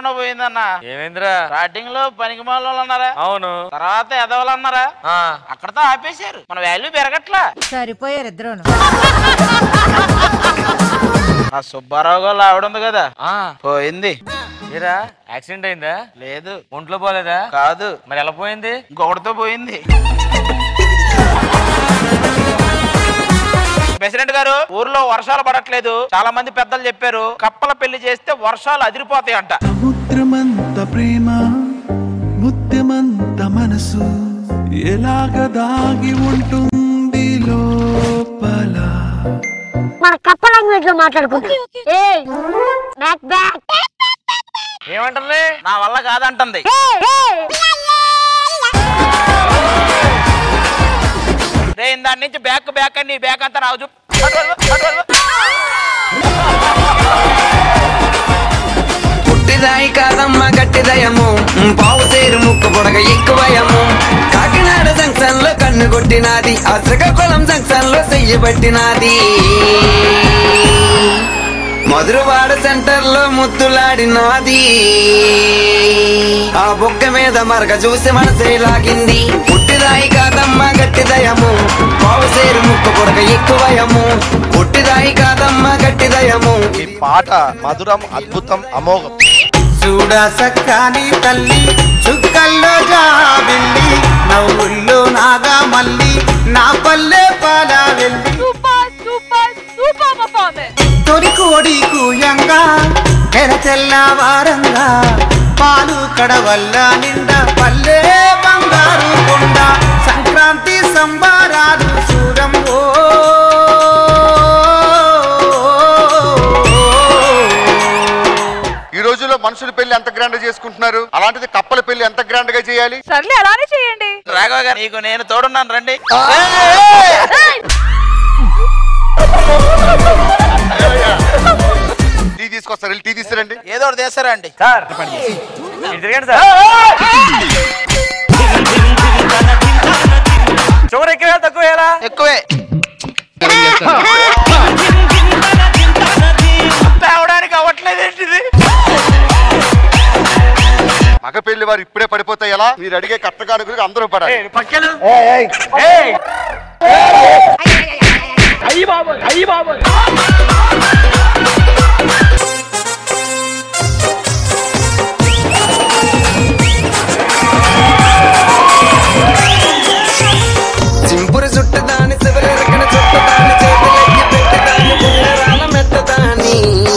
లేకుండా పోయిందన్న ఏమైందిరా స్టార్టింగ్ లో పనికి మాలో అన్నారా అవును తర్వాత ఎదవలు అన్నారా ఆ అక్కడతో ఆపేశారు మన వాల్యూ పెరగట్లా సరిపోయారు ఇద్దరు ఆ సుబ్బారావు గారు ఆవిడ ఉంది కదా ఆ పోయింది ఏరా యాక్సిడెంట్ అయిందా లేదు ఒంట్లో పోలేదా కాదు మరి ఎలా పోయింది ఇంకొకటితో పోయింది ప్రెసిడెంట్ గారు ఊర్లో వర్షాలు పడట్లేదు చాలా మంది పెద్దలు చెప్పారు కప్పల పెళ్లి చేస్తే వర్షాలు అదిరిపోతాయి అంట సముద్రమంత ప్రేమ ముత్యమంత మనసు ఎలాగ దాగి ఉంటుంది లోపల మన కప్ప లాంగ్వేజ్ లో మాట్లాడుకుందాం ఏయ్ బ్యాక్ బ్యాక్ ఏమంటుంది నా వల్ల కాదంటుంది రే దాని నుంచి బ్యాక్ బ్యాక్ అని నీ బ్యాక్ అంతా నాకు చూపు అటు వెళ్ళు, అటు వెళ్ళు. పుట్టిదాయి కాదమ్మ గట్టిదయము పావు సేరు ముక్కు పొడగ ఎక్కువయము కాకినాడ జంక్షన్ లో కన్ను కొట్టినాది ఆ శ్రీకాకుళం జంక్షన్ లో చెయ్యి పట్టినాది మధురవాడ సెంటర్ లో ముద్దులాడినాది ఆ బొక్క మీద మరక చూసి మనసే లాగింది పుట్టిదాయి కాదమ్మ గట్టిదయము పావు సేరు ముక్కు పొడగ ఎక్కువయము పుట్టిదాయి కాదమ్మ గట్టిదయము ఈ పాట మధురం అద్భుతం అమోఘం చూడ సక్కాని తల్లి చుక్కల్లో జాబిల్లి నవ్వుల్లో నాగా మల్లి నా పల్లె పాల వెళ్ళి సూపర్ సూపర్ సూపర్ పర్ఫార్మెన్స్ తొలి కోడి కూయంగా తెర తెల్లవారంగా పాలు కడవల్ల నిండా పల్లె బంగారు కొండ సంక్రాంతి సంబారాలు సూరం ఓ ఈ రోజుల్లో మనుషుల పెళ్లి ఎంత గ్రాండ్ గా చేసుకుంటున్నారు అలాంటిది కప్పల పెళ్లి ఎంత గ్రాండ్ గా చేయాలి సర్లే అలానే చేయండి రాఘవ గారు నీకు నేను తోడున్నాను రండి టీ తీసుకొస్తారు వెళ్ళి టీ తీసుకురండి ఏదో ఒకటి చేస్తారండి సార్ ఇటు తిరగండి సార్ షుగర్ ఎక్కువ తక్కువ ఎక్కువే తేవడానికి అవ్వట్లేదు ఏంటిది మగ పెళ్లి వారు ఇప్పుడే పడిపోతే ఎలా మీరు అడిగే కట్టకానుకులు అందరూ పడాలి పక్కలు చింపురు చుట్టు దాని శివరెరకన చుట్టు దాని చేతులెక్కి పెట్టి దాని ఉంగరాల మెట్ట దాని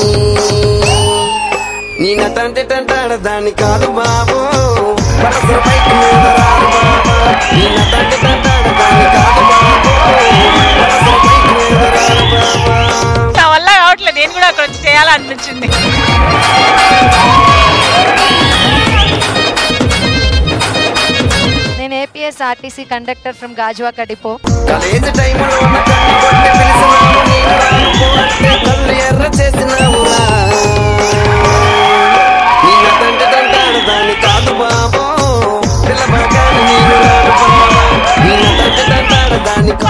నీ నటంటే టంటాడ దాన్ని కాదు బాబు పరసర పైకి మీద రాదు బాబా నీ నటంటే టంటాడ దాన్ని కాదు బాబు పరసర పైకి మీద రాదు బాబా నా వల్ల కావట్లేదు నేను కూడా అక్కడ వచ్చి చేయాలనిపించింది నేను APS RTC conductor from Gajuwaka కడిపో కాలేజీ టైంలో ఉన్న కన్ను కొట్టి పిలిచినావు నేను రానుకో అంటే కళ్ళు ఎర్ర చేసినావురా నీ నటంటే టంటాడ దాన్ని కాదు బాబు పిల్లబగాని నేను రాను బాబా నీ నటంటే టంటాడ దాన్ని